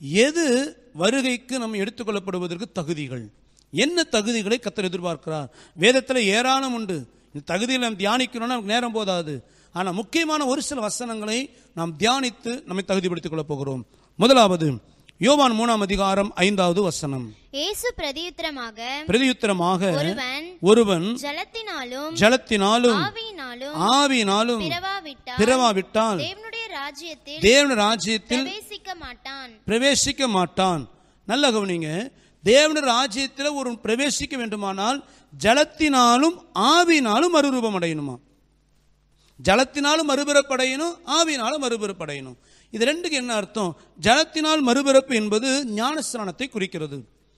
எது வருகைக்கு நம்ம எடுத்துக்கொள்ளப்படுவதற்கு தகுதிகள் என்ன தகுதிகளை கத்தர் எதிர்பார்க்கிறார் வேதத்தில் ஏராளம் உண்டு இந்த தகுதிகளை நாம் தியானிக்கணும்னா நமக்கு நேரம் போதாது ஆனால் முக்கியமான ஒரு சில வசனங்களை நாம் தியானித்து நம்மை தகுதிப்படுத்திக் கொள்ளப் போகிறோம் முதலாவது யோவான் மூணாம் அதிகாரம் ஐந்தாவது வசனம் இயேசு பிரதியுத்தரமாக பிரதியுத்தரமாக ஒருவன் ஒருவன் ஜலத்தினாலும் ஜலத்தினாலும் ஆவியினாலும் ஆவியினாலும் பிறவாவிட்டால் பிறவாவிட்டால் தேவனுடைய ராஜ்யத்தில் தேவன ராஜ்யத்தில் பிரவேசிக்க மாட்டான் பிரவேசிக்க மாட்டான் நல்ல கவனிங்க தேவன ராஜ்யத்தில் ஒரு பிரவேசிக்க வேண்டுமானால் ஜலத்தினாலும் ஆவினாலும் மறுரூபம் அடையணுமா ஜலத்தினாலும் மறுபிறப்படையணும் ஆவினாலும் மறுபிறப்படையணும் இது ரெண்டுக்கு என்ன அர்த்தம் ஜலத்தினால் மறுபிறப்பு என்பது ஞானஸ்நானத்தை குறிக்கிறது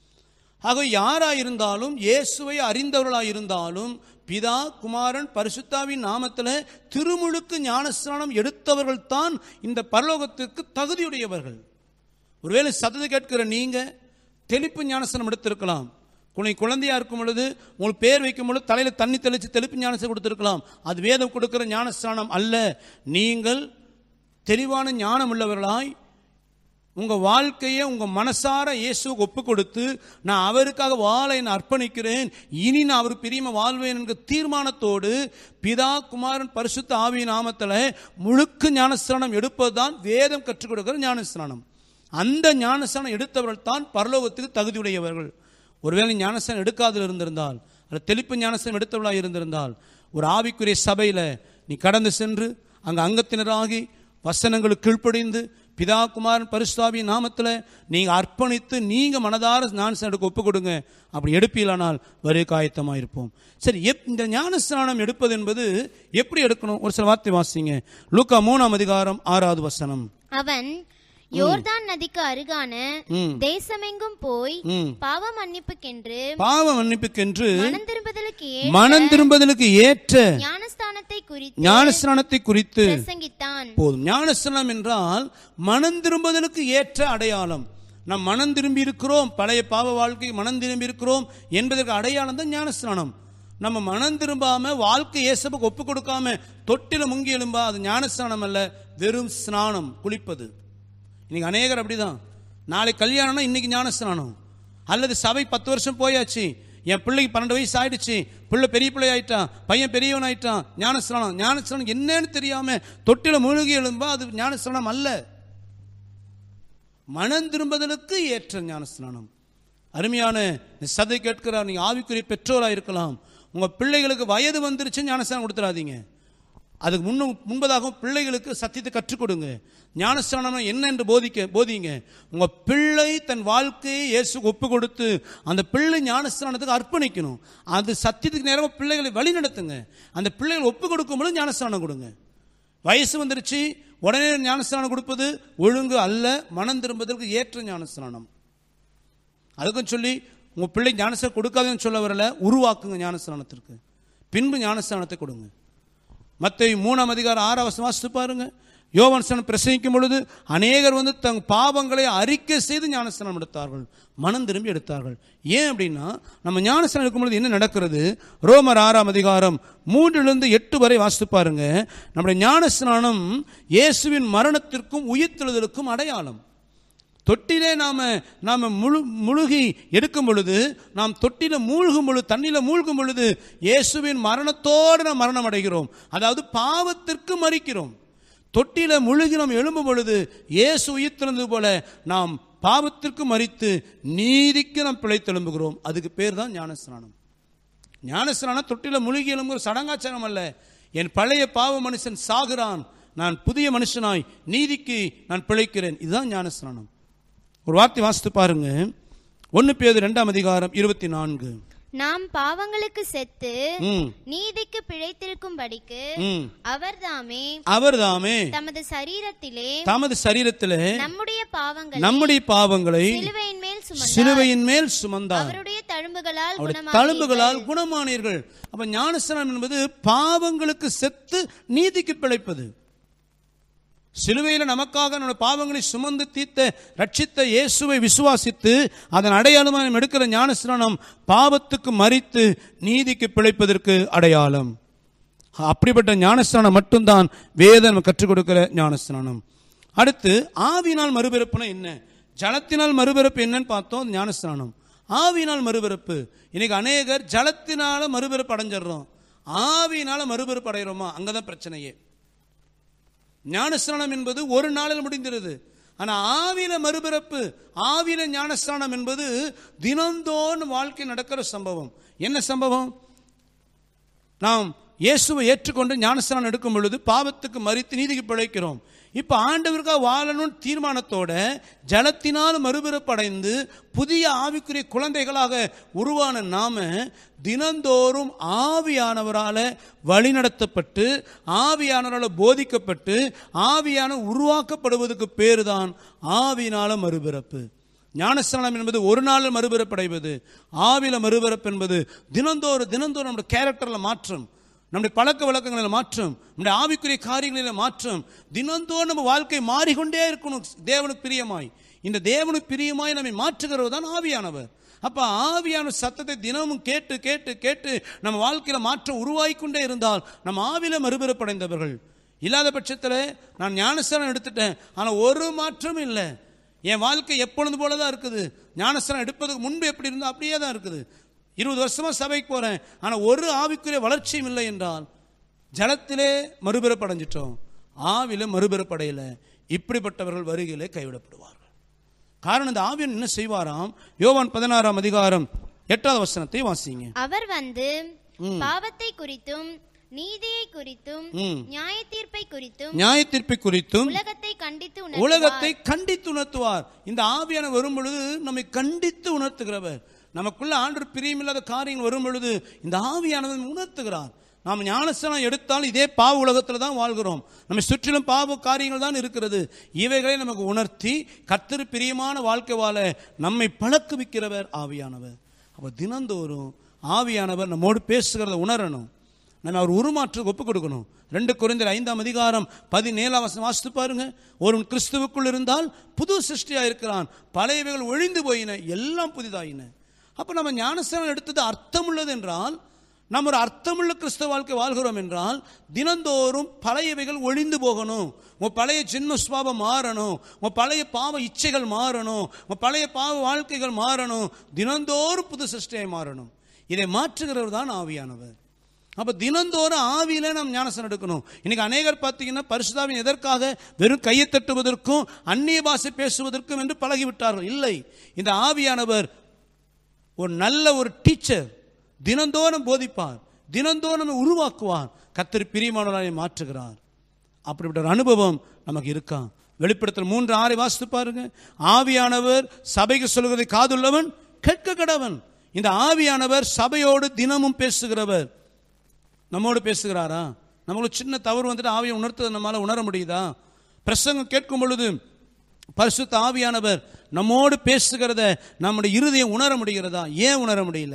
ஆக யாராயிருந்தாலும் இயேசுவை அறிந்தவர்களாயிருந்தாலும் பிதா குமாரன் பரிசுத்தாவின் நாமத்தில் திருமுழுக்கு ஞானஸ்நானம் எடுத்தவர்கள் தான் இந்த பரலோகத்திற்கு தகுதியுடையவர்கள் ஒருவேளை சத்தத்தை கேட்கிற நீங்க தெளிப்பு ஞானஸ்நானம் எடுத்திருக்கலாம் குனை குழந்தையா இருக்கும் பொழுது உங்களுக்கு பேர் வைக்கும் பொழுது தலையில தண்ணி தெளித்து தெளிப்பு ஞானத்தை கொடுத்திருக்கலாம் அது வேதம் கொடுக்கிற ஞானஸ்நானம் அல்ல நீங்கள் தெளிவான ஞானம் உள்ளவர்களாய் உங்க வாழ்க்கையை உங்க மனசார இயேசுவுக்கு ஒப்பு கொடுத்து நான் அவருக்காக வாழ என்னை அர்ப்பணிக்கிறேன் இனி நான் அவர் பிரியமா வாழ்வேன் என்கிற தீர்மானத்தோடு பிதா குமாரன் பரிசுத்த ஆவி நாமத்தில் முழுக்க ஞானஸ்நானம் எடுப்பதுதான் வேதம் கற்றுக் கொடுக்கிற ஞானஸ்நானம் அந்த ஞானஸ்நானம் எடுத்தவர்கள் தான் பரலோகத்துக்கு தகுதியுடையவர்கள் ஒருவேளை ஞானஸ்நானம் எடுக்காதில் இருந்திருந்தால் அல்லது தெளிப்பு ஞானஸ்நானம் எடுத்தவர்களாக இருந்திருந்தால் ஒரு ஆவிக்குரிய சபையில் நீ கடந்து சென்று அங்கே அங்கத்தினராகி வசனங்களுக்கு கீழ்ப்படிந்து பிதா குமாரன் பரிசுத்தாவி நாமத்தில் நீங்கள் அர்ப்பணித்து நீங்கள் மனதார ஞானஸ்நானம் எடுக்க ஒப்பு கொடுங்க அப்படி எடுப்பீலானால் வரு காயத்தமாக இருப்போம் சரி எப் இந்த ஞானஸ்நானம் எடுப்பது என்பது எப்படி எடுக்கணும் ஒரு சில வார்த்தை வாசிங்க லூக்கா மூணாம் அதிகாரம் ஆறாவது வசனம் அவன் யோர்தான் நதிக்கு அருகான ம். தேசமெங்கும் போய் ம். பாவ மன்னிப்புக்கென்று பாவ மன்னிப்புக்கென்று மனம் திரும்புதலுக்கு ஏ- மனம் திரும்புதலுக்கு ஏற்ற ஞானஸ்தானத்தை குறித்து ஞானஸ்நானத்தை குறித்து பிரசங்கித்தான் போதும் ஞானஸ்நானம் என்றால் மனம் திரும்புதலுக்கு ஏற்ற அடையாளம் நம் மனம் திரும்பி இருக்கிறோம் பழைய பாவ வாழ்க்கை மனம் திரும்பி இருக்கிறோம் என்பதற்கு அடையாளம் தான் ஞானஸ்நானம் நம்ம மனம் திரும்பாம வாழ்க்கை இயேசுக்கு ஒப்பு கொடுக்காம தொட்டில முங்கி எழும்பா அது ஞானஸ்நானம் அல்ல வெறும் ஸ்நானம் குளிப்பது இன்னைக்கு அநேகர் அப்படிதான் நாளை கல்யாணம்னா இன்னைக்கு ஞானஸ்நானம் அல்லது சபை பத்து வருஷம் போயாச்சு என் பிள்ளைக்கு பன்னெண்டு வயசு ஆயிடுச்சு பிள்ளை பெரிய பிள்ளை ஆயிட்டான் பையன் பெரியவன் ஆயிட்டான் ஞானஸ்நானம் ஞானஸ்நானம் என்னன்னு தெரியாம தொட்டில மூழ்கி எழும்பா அது ஞானஸ்நானம் அல்ல மனம் திரும்புதலுக்கு ஏற்ற ஞானஸ்நானம் அருமையான இந்த சதை கேட்கிறார் நீங்க ஆவிக்குரிய பெற்றோராக இருக்கலாம் உங்க பிள்ளைகளுக்கு வயது வந்துருச்சு ஞானஸ்நானம் கொடுத்துடாதீங்க அதுக்கு முன்னு முன்பதாகவும் பிள்ளைகளுக்கு சத்தியத்தை கற்றுக் கொடுங்க ஞானஸ்தானம் என்ன என்று போதிக்க போதிங்க உங்க பிள்ளை தன் வாழ்க்கையை இயேசுக்கு ஒப்பு கொடுத்து அந்த பிள்ளை ஞானஸ்தானத்துக்கு அர்ப்பணிக்கணும் அது சத்தியத்துக்கு நேரமாக பிள்ளைகளை வழி நடத்துங்க அந்த பிள்ளைகள் ஒப்பு கொடுக்கும்போது ஞானஸ்தானம் கொடுங்க வயசு வந்துருச்சு உடனே ஞானஸ்தானம் கொடுப்பது ஒழுங்கு அல்ல மனம் திரும்புவதற்கு ஏற்ற ஞானஸ்தானம் அதுக்கும் சொல்லி உங்க பிள்ளை ஞானஸ்தானம் கொடுக்காதுன்னு சொல்ல வரல உருவாக்குங்க ஞானஸ்தானத்திற்கு பின்பு ஞானஸ்தானத்தை கொடுங்க மத்தேயு மூணாம் அதிகாரம் ஆறாம் வசனம் வாசித்து பாருங்க யோவான்ஸ்தானம் பிரசங்கிக்கும் பொழுது அநேகர் வந்து தங் பாவங்களை அறிக்கை செய்து ஞானஸ்தானம் எடுத்தார்கள் மனம் திரும்பி எடுத்தார்கள் ஏன் அப்படின்னா நம்ம ஞானஸ்தானம் எடுக்கும் பொழுது என்ன நடக்கிறது ரோமர் ஆறாம் அதிகாரம் மூன்றிலிருந்து எட்டு வரை வாசித்து பாருங்க நம்முடைய ஞானஸ்நானம் இயேசுவின் மரணத்திற்கும் உயிர்த்தெழுதலுக்கும் அடையாளம் தொட்டிலே நாம நாம முழு முழுகி எடுக்கும் பொழுது நாம் தொட்டில மூழ்கும் பொழுது தண்ணியில மூழ்கும் பொழுது இயேசுவின் மரணத்தோடு நாம் மரணம் அடைகிறோம் அதாவது பாவத்திற்கு மறிக்கிறோம் தொட்டில முழுகி நாம் எழும்பும் பொழுது இயேசு உயிர்த்தெழுந்தது போல நாம் பாவத்திற்கு மறித்து நீதிக்கு நாம் பிழைத்தெழும்புகிறோம் அதுக்கு பேர் தான் ஞானஸ்நானம் ஞானஸ்நானம் தொட்டில முழுகி எழும்புகிற சடங்காச்சாரம் அல்ல என் பழைய பாவ மனுஷன் சாகுறான் நான் புதிய மனுஷனாய் நீதிக்கு நான் பிழைக்கிறேன் இதுதான் ஞானஸ்நானம் ஒரு வார்த்தை வாசித்து பாருங்க ஒன்று பேது ரெண்டாம் அதிகாரம் இருபத்தி நான்கு நாம் பாவங்களுக்கு செத்து ம் நீதிக்கு பிழைத்திருக்கும்படிக்கு ம் அவர்தாமே அவர்தாமே தமது சரீரத்திலே தமது சரீரத்தில் நம்முடைய பாவங்களை நம்முடைய பாவங்களை சிலுவையின் மேல் சுமந்தார் சிலுவையின் மேல் சுமந்தார் அவருடைய தழும்புகளால் அவருடைய குணமானீர்கள். தழும்புகளால் குணமானீர்கள் அப்ப ஞானஸ்நானம் என்பது பாவங்களுக்கு செத்து நீதிக்கு பிழைப்பது சிலுவையில் நமக்காக நம்முடைய பாவங்களை சுமந்து தீர்த்த ரட்சித்த இயேசுவை விசுவாசித்து அதன் அடையாளமாக நாம் எடுக்கிற ஞானஸ்நானம் பாவத்துக்கு மறித்து நீதிக்கு பிழைப்பதற்கு அடையாளம் அப்படிப்பட்ட ஞானஸ்நானம் மட்டும்தான் வேதம் கற்றுக் கொடுக்கிற ஞானஸ்நானம் அடுத்து ஆவினால் மறுபிறப்புனா என்ன ஜலத்தினால் மறுபிறப்பு என்னன்னு பார்த்தோம் அது ஞானஸ்நானம் ஆவியினால் மறுபிறப்பு இன்னைக்கு அநேகர் ஜலத்தினால மறுபிறப்பு அடைஞ்சிடுறோம் ஆவியினால மறுபிறப்பு அடைகிறோமா அங்கதான் பிரச்சனையே ஞானஸ்நானம் என்பது ஒரு நாளில் முடிந்திருது ஆனா ஆவியில மறுபிறப்பு ஆவியில ஞானஸ்நானம் என்பது தினந்தோறும் வாழ்க்கை நடக்கிற சம்பவம் என்ன சம்பவம் நாம் இயேசுவை ஏற்றுக்கொண்டு ஞானஸ்நானம் எடுக்கும் பொழுது பாவத்துக்கு மறித்து நீதிக்கு பிழைக்கிறோம் இப்போ ஆண்டவருக்காக வாழணும்னு தீர்மானத்தோட ஜலத்தினால் மறுபிறப்படைந்து புதிய ஆவிக்குரிய குழந்தைகளாக உருவான நாம தினந்தோறும் ஆவியானவரால வழிநடத்தப்பட்டு ஆவியானவரால் போதிக்கப்பட்டு ஆவியான உருவாக்கப்படுவதற்கு பேர் தான் ஆவியினால மறுபிறப்பு ஞானஸ்நானம் என்பது ஒரு நாளில் மறுபிறப்படைவது ஆவில மறுபிறப்பு என்பது தினந்தோறும் தினந்தோறும் நம்முடைய கேரக்டரில் மாற்றம் நம்முடைய பழக்க வழக்கங்களில் மாற்றம் நம்முடைய ஆவிக்குரிய காரியங்களில் மாற்றம் தினந்தோறும் நம்ம வாழ்க்கை மாறிக்கொண்டே இருக்கணும் தேவனுக்கு பிரியமாய் இந்த தேவனுக்கு பிரியமாய் நம்மை மாற்றுகிறவர் தான் ஆவியானவர் அப்ப ஆவியான சத்தத்தை தினமும் கேட்டு கேட்டு கேட்டு நம்ம வாழ்க்கையில மாற்றம் உருவாகிக்கொண்டே இருந்தால் நம்ம ஆவில மறுபிறப்படைந்தவர்கள் இல்லாத பட்சத்தில் நான் ஞானஸ்தானம் எடுத்துட்டேன் ஆனால் ஒரு மாற்றமும் இல்லை என் வாழ்க்கை எப்பொழுது போல தான் இருக்குது ஞானஸ்தானம் எடுப்பதுக்கு முன்பு எப்படி இருந்தோ அப்படியே தான் இருக்குது இருபது வருஷமா சபைக்கு போறேன் ஆனால் ஒரு ஆவிக்குரிய வளர்ச்சியும் இல்லை என்றால் ஜலத்திலே மறுபிறப்படைஞ்சிட்டோம் ஆவில மறுபிறப்படையல இப்படிப்பட்டவர்கள் வருகையிலே கைவிடப்படுவார்கள் காரணம் இந்த ஆவியன் என்ன செய்வாராம் யோவான் பதினாறாம் அதிகாரம் எட்டாவது வசனத்தை வாசிங்க அவர் வந்து பாவத்தை குறித்தும் நீதியை குறித்தும் ம். நியாய தீர்ப்பை குறித்தும் நியாய தீர்ப்பை குறித்தும் உலகத்தை கண்டித்து உணர்த்துவார். உலகத்தை கண்டித்து உணர்த்துவார் இந்த ஆவியான வரும் பொழுது நம்மை கண்டித்து உணர்த்துகிறவர் நமக்குள்ள ஆண்டு பிரியமில்லாத காரியங்கள் வரும் பொழுது இந்த ஆவியானவர் உணர்த்துகிறார் நாம் ஞானஸ்தானம் எடுத்தால் இதே பாவ உலகத்தில் தான் வாழ்கிறோம் நம்மை சுற்றிலும் பாவ காரியங்கள் தான் இருக்கிறது இவைகளை நமக்கு உணர்த்தி கர்த்தர் பிரியமான வாழ்க்கை வாழ நம்மை பழக்குவிக்கிறவர் ஆவியானவர் அப்போ தினந்தோறும் ஆவியானவர் நம்மோடு பேசுகிறத உணரணும் நம்ம அவர் உருமாற்றுக்கு ஒப்புக் கொடுக்கணும் ரெண்டு குறைந்தர் ஐந்தாம் அதிகாரம் பதினேழாம் வசனம் வாசித்து பாருங்க ஒருவன் கிறிஸ்துவுக்குள் இருந்தால் புது சிருஷ்டியாக இருக்கிறான் பழையவைகள் ஒழிந்து போயின எல்லாம் புதிதாயின அப்போ நம்ம ஞானஸ்தானம் எடுத்தது அர்த்தமுள்ளது என்றால் நம்ம ஒரு அர்த்தமுள்ள கிறிஸ்தவ வாழ்க்கை வாழ்கிறோம் என்றால் தினந்தோறும் பழையவைகள் ஒழிந்து போகணும் உன் பழைய ஜென்ம சுவாபம் மாறணும் உன் பழைய பாவ இச்சைகள் மாறணும் உன் பழைய பாவ வாழ்க்கைகள் மாறணும் தினந்தோறும் புது சிருஷ்டியாய் மாறணும் இதை மாற்றுகிறவர் தான் ஆவியானவர் அப்போ தினந்தோறும் ஆவியில நாம் ஞானசனம் எடுக்கணும் இன்னைக்கு அநேகர் பார்த்தீங்கன்னா பரிசுதாவின் எதற்காக வெறும் கையை தட்டுவதற்கும் அந்நிய பாஷை பேசுவதற்கும் என்று பழகிவிட்டார்கள் இல்லை இந்த ஆவியானவர் ஒரு நல்ல ஒரு டீச்சர் தினந்தோறும் போதிப்பார் தினந்தோறும் நம்மை உருவாக்குவார் கத்தர் பிரியமானவராய் மாற்றுகிறார் அப்படிப்பட்ட ஒரு அனுபவம் நமக்கு இருக்கா வெளிப்படுத்தல் மூன்று ஆறை வாசித்து பாருங்க ஆவியானவர் சபைக்கு சொல்கிறதை காதுள்ளவன் கேட்க கடவன் இந்த ஆவியானவர் சபையோடு தினமும் பேசுகிறவர் நம்மோடு பேசுகிறாரா நம்மளுக்கு சின்ன தவறு வந்துட்டு ஆவியை உணர்த்ததை நம்மளால உணர முடியுதா பிரசங்கம் கேட்கும் பொழுது பரிசுத்த ஆவியானவர் நம்மோடு பேசுகிறத நம்முடைய இருதயம் உணர முடிகிறதா ஏன் உணர முடியல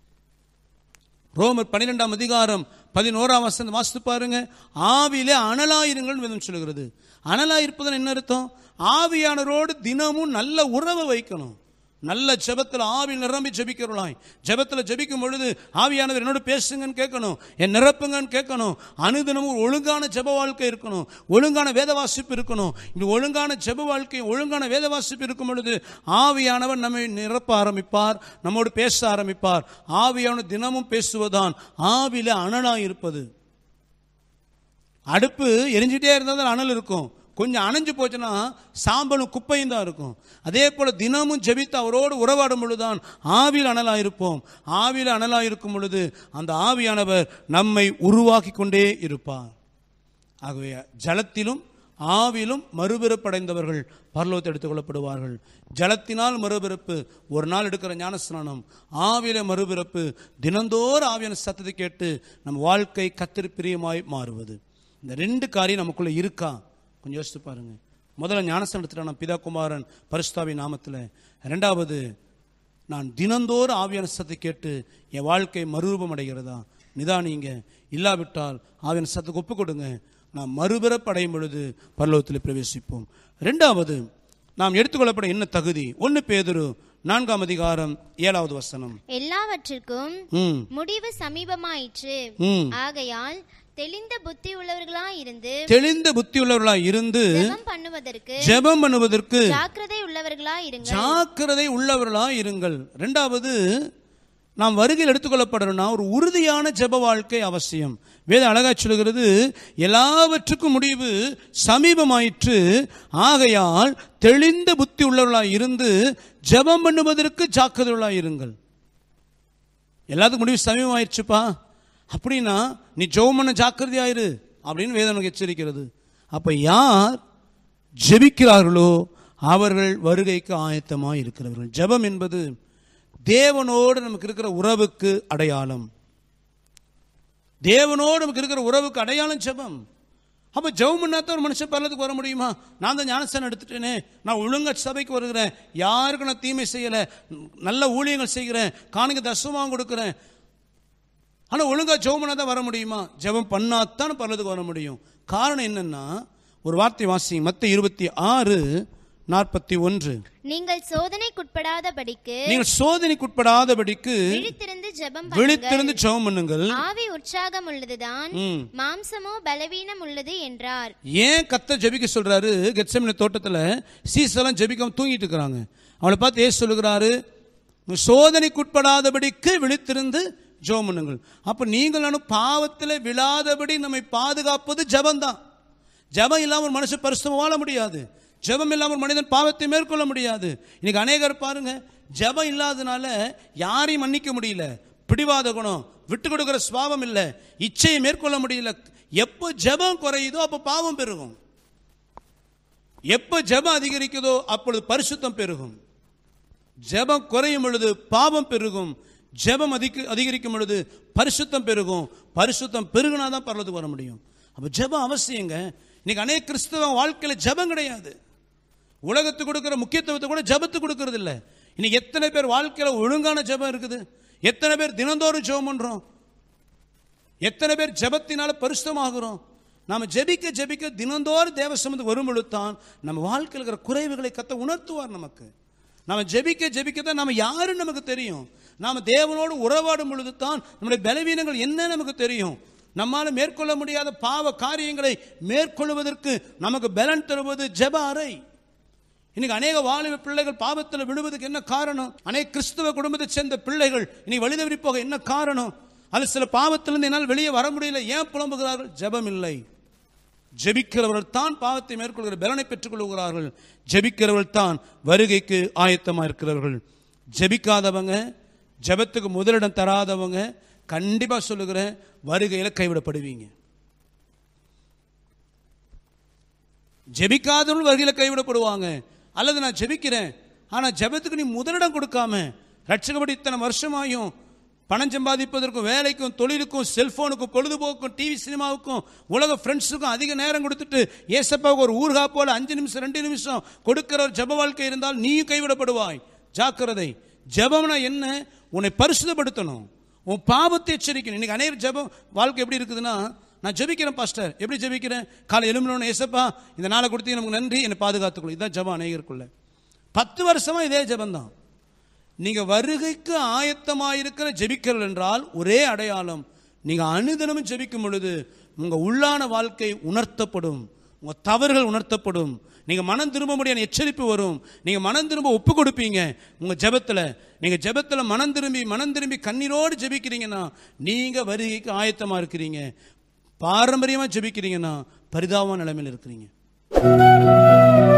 ரோமர் பன்னிரெண்டாம் அதிகாரம் பதினோராம் வசனம் வாசித்து பாருங்க ஆவியிலே அனலாயிருங்கள் வேதம் சொல்லுகிறது அனலாயிருப்பதன் என்ன அர்த்தம் ஆவியானவரோடு தினமும் நல்ல உறவை வைக்கணும் நல்ல ஜெபத்தில் ஆவியில் நிரம்பி ஜெபிக்கிறவளாய் ஜெபத்தில் ஜெபிக்கும் பொழுது ஆவியானவர் என்னோட பேசுங்கன்னு கேட்கணும் என் நிரப்புங்கன்னு கேட்கணும் அனுதினமும் ஒரு ஒழுங்கான ஜெப வாழ்க்கை இருக்கணும் ஒழுங்கான வேத வாசிப்பு இருக்கணும் இந்த ஒழுங்கான ஜெப வாழ்க்கை ஒழுங்கான வேத வாசிப்பு இருக்கும் பொழுது ஆவியானவர் நம்மை நிரப்ப ஆரம்பிப்பார் நம்மோடு பேச ஆரம்பிப்பார் ஆவியானவர் தினமும் பேசுவதான் ஆவில அனலாய் இருப்பது அடுப்பு எரிஞ்சிட்டே இருந்தால் தான் அனல் இருக்கும் கொஞ்சம் அணைஞ்சு போச்சுன்னா சாம்பலும் குப்பையும் தான் இருக்கும் அதே போல தினமும் ஜெபித்து அவரோடு உறவாடும் பொழுதுதான் ஆவியில் அனலாக இருப்போம் ஆவியில் அனலாக இருக்கும் பொழுது அந்த ஆவியானவர் நம்மை உருவாக்கி கொண்டே இருப்பார் ஆகவே ஜலத்திலும் ஆவிலும் மறுபிறப்படைந்தவர்கள் பரலோகத்தை எடுத்துக் கொள்ளப்படுவார்கள் ஜலத்தினால் மறுபிறப்பு ஒரு நாள் எடுக்கிற ஞானஸ்நானம் ஆவியில மறுபிறப்பு தினந்தோறும் ஆவியான சத்தத்தை கேட்டு நம் வாழ்க்கை கத்திரி பிரியமாய் மாறுவது இந்த ரெண்டு காரியம் நமக்குள்ள இருக்கா கொஞ்சம் யோசித்து பாருங்க முதல்ல ஞானஸ்தானம் எடுத்துட்டான் பிதா குமாரன் பரிசுத்தாவி நாமத்தில் ரெண்டாவது நான் தினந்தோறும் ஆவியான சத்தத்தை கேட்டு என் வாழ்க்கை மறுரூபம் அடைகிறதா நிதானிங்க இல்லாவிட்டால் ஆவியான சத்தத்துக்கு ஒப்பு கொடுங்க நாம் மறுபிறப்படையும் பொழுது பரலோகத்தில் பிரவேசிப்போம் ரெண்டாவது நாம் எடுத்துக்கொள்ளப்பட என்ன தகுதி ஒன்று பேதுரு நான்காம் அதிகாரம் ஏழாவது வசனம் எல்லாவற்றிற்கும் ம் முடிவு சமீபமாயிற்று ம் ஆகையால் தெளிந்த புத்தி உள்ளவர்களாய் இருந்து தெளிந்த புத்தி உள்ளவர்களாய் இருந்து ஜெபம் பண்ணுவதற்கு ஜெபம் பண்ணுவதற்கு ஜாக்கிரதை உள்ளவர்களாய் இருங்கள் ஜாக்கிரதை உள்ளவர்களாய் இருங்கள் ரெண்டாவது நாம் வருகையில் எடுத்துக்கொள்ளப்படணும்னா ஒரு உறுதியான ஜெப வாழ்க்கை அவசியம் வேதம் அழகா சொல்கிறது எல்லாவற்றுக்கும் முடிவு சமீபமாயிற்று ஆகையால் தெளிந்த புத்தி உள்ளவர்களாய் இருந்து ஜெபம் பண்ணுவதற்கு ஜாக்கிரதையுள்ளாய் இருங்கள் எல்லாத்துக்கும் முடிவு சமீபமாயிடுச்சுப்பா அப்படின்னா நீ ஜெபம் பண்ண ஜாக்கிரதையாயிரு அப்படின்னு வேதம் நமக்கு எச்சரிக்கிறது அப்ப யார் ஜெபிக்கிறார்களோ அவர்கள் வருகைக்கு ஆயத்தமாக இருக்கிறவர்கள் ஜெபம் என்பது தேவனோடு நமக்கு இருக்கிற உறவுக்கு அடையாளம் தேவனோடு நமக்கு இருக்கிற உறவுக்கு அடையாளம் ஜெபம் அப்போ ஜெபம் பண்ணாதான் ஒரு மனுஷன் பரலத்துக்கு வர முடியுமா நான் தான் ஞானஸ்தானம் எடுத்துட்டேனே நான் ஒழுங்கா சபைக்கு வருகிறேன் யாருக்கும் நான் தீமை செய்யலை நல்ல ஊழியங்கள் செய்கிறேன் காணிக்க தசமாக கொடுக்குறேன் ஆனால் ஒழுங்கா ஜெபம் பண்ணால் தான் வர முடியுமா ஜெபம் பண்ணாதான் பரலத்துக்கு வர முடியும் காரணம் என்னன்னா ஒரு வார்த்தை வாசி மத்த இருபத்தி ஆறு நாற்பத்தி ஒன்று நீங்கள் சோதனைக்குட்படாதபடிக்கு நீங்கள் சோதனைக்குட்படாதபடிக்கு விழித்திருந்து ஜெபம் விழித்திருந்து ஜெபம் பண்ணுங்கள் ஆவி உற்சாகம் உள்ளதுதான் ம். மாம்சமோ பலவீனம் உள்ளது என்றார் ஏன் கத்த ஜெபிக்க சொல்றாரு கெட்சமின தோட்டத்தில் சீசெல்லாம் ஜெபிக்காம தூங்கிட்டு இருக்கிறாங்க அவளை பார்த்து ஏசு சொல்லுகிறாரு "நீ சோதனைக்குட்படாதபடிக்கு விழித்திருந்து ஜெபம் பண்ணுங்கள் அப்ப நீங்கள் நானும் பாவத்தில் விழாதபடி நம்மை பாதுகாப்பது ஜெபம்தான் ஜெபம் இல்லாம ஒரு மனுஷன் பரிசுத்தமா வாழ முடியாது ஜெபம் இல்லாம ஒரு மனிதன் பாவத்தை மேற்கொள்ள முடியாது இன்னைக்கு அநேகர் பாருங்க ஜெபம் இல்லாதனால யாரையும் மன்னிக்க முடியல பிடிவாத குணம் விட்டு கொடுக்கிற சுவாபம் இல்லை இச்சையை மேற்கொள்ள முடியல எப்போ ஜெபம் குறையுதோ அப்போ பாவம் பெருகும் எப்போ ஜெபம் அதிகரிக்குதோ அப்பொழுது பரிசுத்தம் பெருகும் ஜெபம் குறையும் பொழுது பாவம் பெருகும் ஜெபம் அதிக அதிகரிக்கும் பொழுது பரிசுத்தம் பெருகும் பரிசுத்தம் பெருகுனா தான் பரலத்துக்கு வர முடியும் அப்போ ஜெபம் அவசியங்க இன்னைக்கு அநேக கிறிஸ்தவ வாழ்க்கையில ஜெபம் கிடையாது உலகத்துக்கு கொடுக்கிற முக்கியத்துவத்தை கூட ஜெபத்துக்கு கொடுக்கறது இல்ல இன்னைக்கு எத்தனை பேர் வாழ்க்கையில ஒழுங்கான ஜெபம் இருக்குது எத்தனை பேர் தினந்தோறும் ஜெபம் பண்றோம் எத்தனை பேர் ஜெபத்தினால பரிசுத்தமாகிறோம் நாம ஜெபிக்க ஜெபிக்க தினந்தோறும் தேவ சமத்துக்கு வரும் பொழுது தான் நம்ம வாழ்க்கையில் இருக்கிற குறைவுகளை கத்த உணர்த்துவார் நமக்கு நாம ஜெபிக்க ஜெபிக்க தான் நாம யாருன்னு நமக்கு தெரியும் நாம தேவனோடு உறவாடும் பொழுது தான் நம்முடைய பலவீனங்கள் என்ன நமக்கு தெரியும் நம்மால மேற்கொள்ள முடியாத பாவ காரியங்களை மேற்கொள்வதற்கு நமக்கு பலன் தருவது ஜெப அறை இன்னைக்கு அநேக வாலிப பிள்ளைகள் பாவத்தில் விழுவதுக்கு என்ன காரணம் அநேக கிறிஸ்துவ குடும்பத்தை சேர்ந்த பிள்ளைகள் இன்னைக்கு வழிதவறி போக என்ன காரணம் அது சில பாவத்திலிருந்து என்னால் வெளியே வர முடியல ஏன் புலம்புகிறார்கள் ஜெபம் இல்லை ஜெபிக்கிறவர்கள் தான் பாவத்தை மேற்கொள்கிற பலனை பெற்றுக் கொள்கிறார்கள் ஜெபிக்கிறவர்கள் தான் வருகைக்கு ஆயத்தமா இருக்கிறவர்கள் ஜெபிக்காதவங்க ஜெபத்துக்கு முதலிடம் தராதவங்க கண்டிப்பா சொல்லுகிறேன் வருகையில கைவிடப்படுவீங்க ஜெபிக்காதவர்கள் வருகையில கைவிடப்படுவாங்க அல்லது நான் ஜெபிக்கிறேன் ஆனா ஜெபத்துக்கு நீ முதலிடம் கொடுக்காம ரட்சகப்படி இத்தனை வருஷமாயும் பணம் சம்பாதிப்பதற்கும் வேலைக்கும் தொழிலுக்கும் செல்போனுக்கும் பொழுதுபோக்கும் டிவி சினிமாவுக்கும் உலக ஃப்ரெண்ட்ஸுக்கும் அதிக நேரம் கொடுத்துட்டு ஏசப்பாவுக்கு ஒரு ஊர்கா போல அஞ்சு நிமிஷம் ரெண்டு நிமிஷம் கொடுக்கிற ஒரு ஜெப வாழ்க்கை இருந்தால் நீயும் கைவிடப்படுவாய் ஜாக்கிரதை ஜெபம்னா என்ன உன்னை பரிசுத்தப்படுத்தணும் உன் பாவத்தை எச்சரிக்கணும் இன்னைக்கு அநேக ஜெபம் வாழ்க்கை எப்படி இருக்குதுன்னா நான் ஜெபிக்கிறேன் பாஸ்டர் எப்படி ஜெபிக்கிறேன் காலை எலும்புனோன்னு ஏசப்பா இந்த நாளை கொடுத்தீங்க நமக்கு நன்றி என்னை பாதுகாத்துக்கொள்ளும் இதுதான் ஜெபம் அநேகருக்குள்ள பத்து வருஷமா இதே ஜெபம்தான் நீங்க வருகைக்கு ஆயத்தமாயிருக்கிற ஜெபிக்கிறல் என்றால் ஒரே அடையாளம் நீங்க அனுதினமும் ஜெபிக்கும் பொழுது உங்க உள்ளான வாழ்க்கை உணர்த்தப்படும் உங்க தவறுகள் உணர்த்தப்படும் நீங்க மனம் திரும்ப முடியாத எச்சரிப்பு வரும் நீங்க மனம் திரும்ப ஒப்பு கொடுப்பீங்க உங்க ஜெபத்துல நீங்க ஜெபத்துல மனம் திரும்பி மனம் திரும்பி கண்ணீரோடு ஜெபிக்கிறீங்கன்னா நீங்க வருகைக்கு ஆயத்தமா இருக்கிறீங்க பாரம்பரியமா ஜெபிக்கிறீங்கன்னா பரிதாபமான நிலைமையில் இருக்கிறீங்க